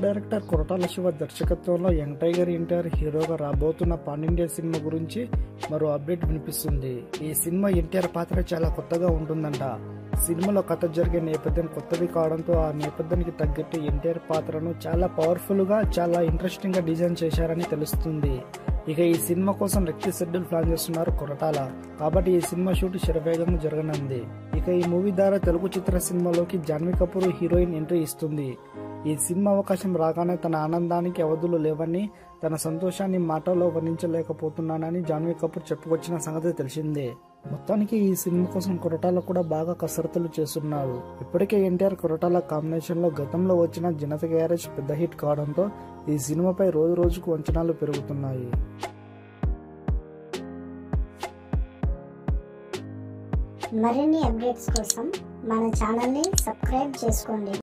director Koratala Shiva దర్శకత్వంలో young tiger NTR హీరోగా రాబోతున్న పాన్ ఇండియా సినిమా గురించి మరో అప్డేట్ వినిపిస్తుంది ఈ సినిమా ఎన్టీఆర్ పాత్ర చాలా కొత్తగా ఉంటుందంట సినిమాలో కథ జరిగే నేపథ్యం కొత్తది కావడంతో ఆ నేపథ్యానికి తగ్గట్టు ఎన్టీఆర్ పాత్రను చాలా పవర్ఫుల్ గా చాలా ఇంట్రెస్టింగ్ గా డిజైన్ చేశారని తెలుస్తుంది ఇక ఈ సినిమా కోసం రెక్టి షెడ్యూల్ ప్లాన్ చేస్తున్నారు కొరటాల కాబట్టి ఈ సినిమా షూట్ శరవేగంగా జరగనుంది ఇక ఈ మూవీ ద్వారా తెలుగు చిత్ర సినిమాలోకి జాన్వీ కపూర్ హీరోయిన్ ఎంట్రీ ఇస్తుంది ఈ సినిమా అవకాశం రాగానే తన ఆనందానికి అవధులు లేవని తన సంతోషాన్ని మాటల్లో వర్ణించలేకపోతున్నానని జాన్వీ కపూర్ చెప్పుకొచ్చిన సంగతి తెలిసిందే మొత్తానికి ఈ సినిమా కోసం కొరటాల కూడా బాగా కసరత్తులు చేస్తున్నారు ఇప్పటికే ఎన్టీఆర్ కొరటాల కాంబినేషన్ లో గతంలో వచ్చిన జనత గ్యారేజ్ పెద్ద హిట్ కావడంతో ఈ సినిమాపై రోజు రోజుకు అంచనాలు పెరుగుతున్నాయి మరిన్ని అప్డేట్స్ కోసం మన ఛానల్ని సబ్స్క్రైబ్ చేసుకోండి